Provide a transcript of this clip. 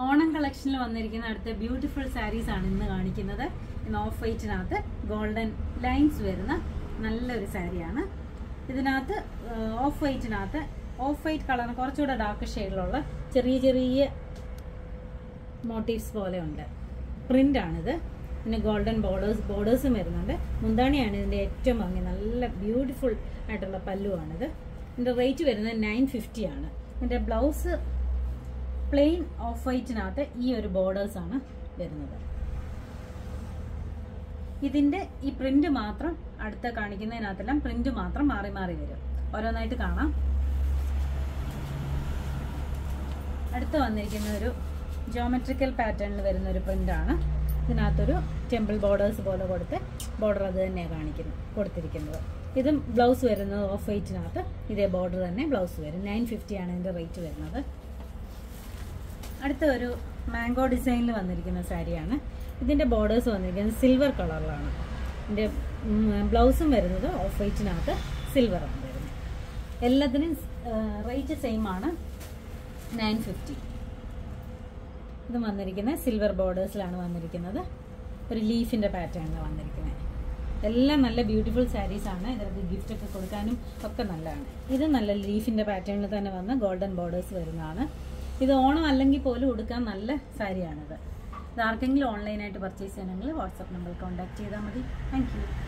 ഓണം കളക്ഷനിൽ വന്നിരിക്കുന്ന അടുത്ത ബ്യൂട്ടിഫുൾ സാരീസ് ആണ് ഇന്ന് കാണിക്കുന്നത് ഇന്ന് ഓഫ് വൈറ്റിനകത്ത് ഗോൾഡൻ ലൈൻസ് വരുന്ന നല്ലൊരു സാരിയാണ് ഇതിനകത്ത് ഓഫ് വൈറ്റിനകത്ത് ഓഫ് വൈറ്റ് കളറിന് കുറച്ചുകൂടെ ഡാർക്ക് ഷെയ്ഡിലുള്ള ചെറിയ ചെറിയ മോട്ടീവ്സ് പോലെ ഉണ്ട് പ്രിന്റ് ആണിത് പിന്നെ ഗോൾഡൻ ബോർഡേഴ്സ് ബോർഡേഴ്സും വരുന്നുണ്ട് മുന്താണിയാണ് ഇതിൻ്റെ ഏറ്റവും ഭംഗി നല്ല ബ്യൂട്ടിഫുൾ ആയിട്ടുള്ള പല്ലുവാണിത് ഇതിൻ്റെ റേറ്റ് വരുന്നത് നയൻ ഫിഫ്റ്റി ആണ് ഇതിൻ്റെ ബ്ലൗസ് പ്ലെയിൻ ഓഫ് വൈറ്റിനകത്ത് ഈ ഒരു ബോർഡേഴ്സ് ആണ് വരുന്നത് ഇതിന്റെ ഈ പ്രിന്റ് മാത്രം അടുത്ത കാണിക്കുന്നതിനകത്തെല്ലാം പ്രിന്റ് മാത്രം മാറി മാറി വരും ഓരോന്നായിട്ട് കാണാം അടുത്ത് വന്നിരിക്കുന്ന ഒരു ജോമെട്രിക്കൽ പാറ്റേണിൽ വരുന്ന ഒരു പ്രിന്റാണ് ഇതിനകത്തൊരു ടെമ്പിൾ ബോർഡേഴ്സ് പോലെ കൊടുത്ത് ബോർഡർ അത് തന്നെയാണ് കാണിക്കുന്നത് കൊടുത്തിരിക്കുന്നത് ഇതും ബ്ലൗസ് വരുന്നത് ഓഫ് വൈറ്റിനകത്ത് ഇതേ ബോർഡർ തന്നെ ബ്ലൗസ് വരും നയൻ ഫിഫ്റ്റി ആണ് ഇതിൻ്റെ റേറ്റ് വരുന്നത് അടുത്ത ഒരു മാംഗോ ഡിസൈനിൽ വന്നിരിക്കുന്ന സാരിയാണ് ഇതിൻ്റെ ബോർഡേഴ്സ് വന്നിരിക്കുന്നത് സിൽവർ കളറിലാണ് ഇതിൻ്റെ ബ്ലൗസും വരുന്നത് ഓഫ് വൈറ്റിനകത്ത് സിൽവറാണ് വരുന്നത് എല്ലാത്തിനും റേറ്റ് സെയിം ആണ് നയൻ ഫിഫ്റ്റി ഇത് വന്നിരിക്കുന്നത് സിൽവർ ബോർഡേഴ്സിലാണ് വന്നിരിക്കുന്നത് ഒരു ലീഫിൻ്റെ പാറ്റേണിൽ വന്നിരിക്കുന്നത് എല്ലാം നല്ല ബ്യൂട്ടിഫുൾ സാരീസ് ആണ് ഇതിനകത്ത് ഗിഫ്റ്റ് ഒക്കെ കൊടുക്കാനും ഒക്കെ നല്ലതാണ് ഇത് നല്ല ലീഫിൻ്റെ പാറ്റേണിൽ തന്നെ വന്ന് ഗോൾഡൻ ബോർഡേഴ്സ് വരുന്നതാണ് ഇത് ഓണം അല്ലെങ്കിൽ പോലും ഉടുക്കാൻ നല്ല സാരിയാണിത് ഇത് ആർക്കെങ്കിലും ഓൺലൈനായിട്ട് പർച്ചേസ് ചെയ്യണമെങ്കിൽ വാട്സാപ്പ് നമ്പർ കോൺടാക്ട് ചെയ്താൽ മതി താങ്ക്